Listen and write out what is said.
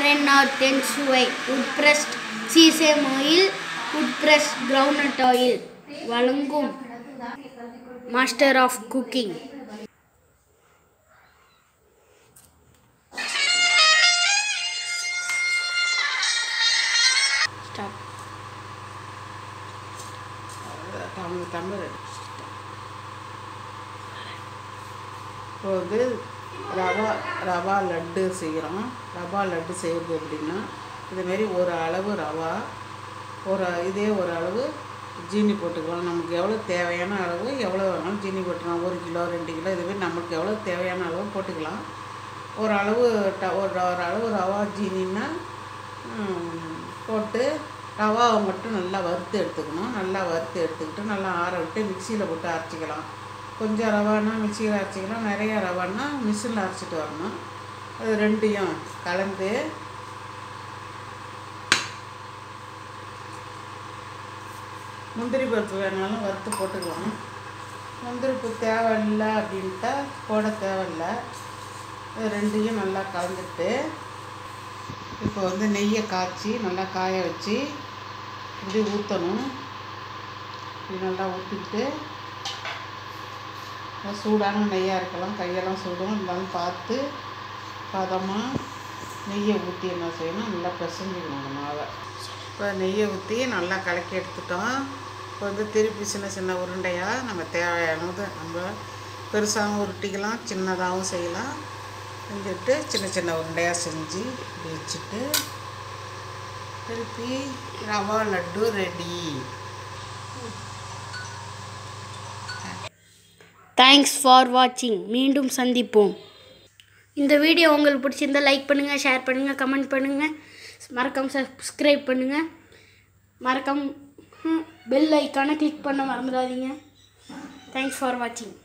RNR ten சுவை wood pressed sesame oil wood pressed groundnut oil வழங்கும் master of cooking start Tamil Tamil இப்போ வந்து ரவா ரவா லட்டு செய்கிறோம் ரவா லட்டு செய்கிறது எப்படின்னா இதுமாரி ஒரு அளவு ரவா ஒரு இதே ஒரு அளவு ஜீனி போட்டுக்கலாம் நமக்கு எவ்வளோ தேவையான அளவு எவ்வளோ வேணாலும் ஜீனி போட்டுக்கலாம் ஒரு கிலோ ரெண்டு கிலோ இதுமாரி நமக்கு எவ்வளோ தேவையான அளவு போட்டுக்கலாம் ஒரு அளவு ட ஒரு ஒரு அளவு ரவா ஜீனின்னா ம், போட்டு ரவாவை மட்டும் நல்லா வறுத்து எடுத்துக்கணும் நல்லா வறுத்து எடுத்துக்கிட்டு நல்லா ஆற விட்டு மிக்சியில் போட்டு அரைச்சிக்கலாம் கொஞ்சம் ரவானா மிக்சியில் அரைச்சிக்கலாம் நிறைய ரவான்னா மிஷினில் அரைச்சிட்டு வரணும் அது ரெண்டையும் கலந்து முந்திரி பருப்பு வேணாலும் வறுத்து போட்டுக்கலாம் முந்திரி பருப்பு தேவையில்லை அப்படின்ட்டா போட தேவையில்லை இது ரெண்டையும் நல்லா கலந்துட்டு இப்போ வந்து நெய்யை காய்ச்சி நல்லா காய வச்சு இப்படி ஊற்றணும் இப்படி நல்லா ஊற்றிக்கிட்டு சூடான நெய்யாக இருக்கலாம் கையெல்லாம் சூடும் இருந்தாலும் பார்த்து பதமாக நெய்யை ஊற்றி என்ன செய்யணும் நல்லா பிசைஞ்சிக்கணும் அந்த மாவை இப்போ நெய்யை ஊற்றி நல்லா கலக்கி எடுத்துட்டோம் இப்போ வந்து திருப்பி சின்ன சின்ன உருண்டையாக நம்ம தேவையானது நம்ம பெருசாகவும் உருட்டிக்கலாம் சின்னதாகவும் செய்யலாம் செஞ்சுட்டு சின்ன சின்ன உருண்டையாக செஞ்சு இப்படி வச்சுட்டு திருப்பி rava laddu ready thanks for வாட்சிங் மீண்டும் சந்திப்போம் இந்த வீடியோ உங்களுக்கு பிடிச்சிருந்தா லைக் பண்ணுங்கள் ஷேர் பண்ணுங்கள் கமெண்ட் பண்ணுங்கள் மறக்காம சப்ஸ்கிரைப் பண்ணுங்கள் மறக்காம பெல் ஐக்கானை கிளிக் பண்ண மறந்துடாதீங்க தேங்க்ஸ் ஃபார் வாட்சிங்